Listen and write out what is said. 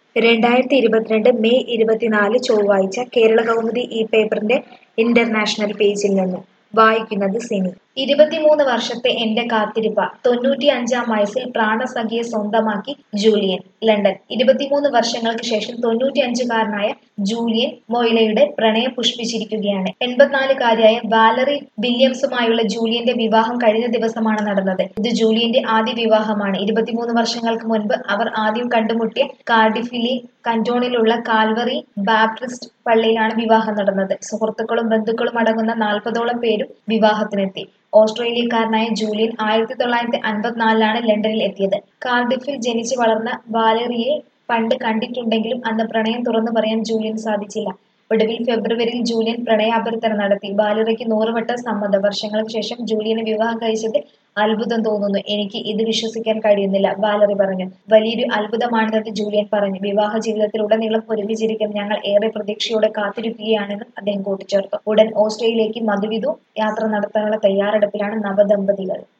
രണ്ടായിരത്തി ഇരുപത്തിരണ്ട് മെയ് ഇരുപത്തിനാല് ചൊവ്വാഴ്ച കേരളകൗമുദി ഈ പേപ്പറിന്റെ ഇന്റർനാഷണൽ പേജിൽ നിന്ന് വായിക്കുന്നത് സിനി ഇരുപത്തിമൂന്ന് വർഷത്തെ എന്റെ കാത്തിരിപ്പ തൊണ്ണൂറ്റിയഞ്ചാം വയസ്സിൽ പ്രാണസഖിയെ സ്വന്തമാക്കി ജൂലിയൻ ലണ്ടൻ ഇരുപത്തിമൂന്ന് വർഷങ്ങൾക്ക് ശേഷം തൊണ്ണൂറ്റിയഞ്ചുകാരനായ ജൂലിയൻ മൊയ്ലയുടെ പ്രണയം പുഷ്പിച്ചിരിക്കുകയാണ് എൺപത്തിനാലുകാരിയായ വാലറി വില്യംസുമായുള്ള ജൂലിയന്റെ വിവാഹം കഴിഞ്ഞ ദിവസമാണ് നടന്നത് ഇത് ജൂലിയന്റെ ആദ്യ വിവാഹമാണ് ഇരുപത്തിമൂന്ന് വർഷങ്ങൾക്ക് മുൻപ് അവർ ആദ്യം കണ്ടുമുട്ടിയ കാർഡിഫിലെ കന്റോണിലുള്ള കാൽവറി ബാപ്റ്റിസ്റ്റ് പള്ളിയിലാണ് വിവാഹം നടന്നത് സുഹൃത്തുക്കളും ബന്ധുക്കളും അടങ്ങുന്ന നാൽപ്പതോളം പേരും വിവാഹത്തിനെത്തി ഓസ്ട്രേലിയക്കാരനായ ജൂലിയൻ ആയിരത്തി തൊള്ളായിരത്തി അൻപത്തിനാലിലാണ് ലണ്ടനിൽ എത്തിയത് കാർഡിഫിൽ ജനിച്ചു വളർന്ന വാലറിയെ പണ്ട് കണ്ടിട്ടുണ്ടെങ്കിലും അന്ന് പ്രണയം തുറന്നു പറയാൻ ജൂലിയൻ സാധിച്ചില്ല ഒടുവിൽ ഫെബ്രുവരിയിൽ ജൂലിയൻ പ്രണയാഭ്യർത്ഥന നടത്തി ബാലറയ്ക്ക് നൂറുവട്ടം സമ്മതം വർഷങ്ങൾക്ക് ശേഷം ജൂലിയനെ വിവാഹം കഴിച്ചതിൽ അത്ഭുതം തോന്നുന്നു എനിക്ക് ഇത് വിശ്വസിക്കാൻ കഴിയുന്നില്ല ബാലറി പറഞ്ഞു വലിയൊരു അത്ഭുതമാണിതെന്ന് ജൂലിയൻ പറഞ്ഞു വിവാഹ ജീവിതത്തിലുടനീളം ഒരുമിച്ചിരിക്കാൻ ഞങ്ങൾ ഏറെ പ്രതീക്ഷയോടെ കാത്തിരിക്കുകയാണെന്നും അദ്ദേഹം കൂട്ടിച്ചേർത്തു ഉടൻ ഓസ്ട്രേലിയയിലേക്ക് മധുവിധു യാത്ര നടത്താനുള്ള തയ്യാറെടുപ്പിലാണ് നവദമ്പതികൾ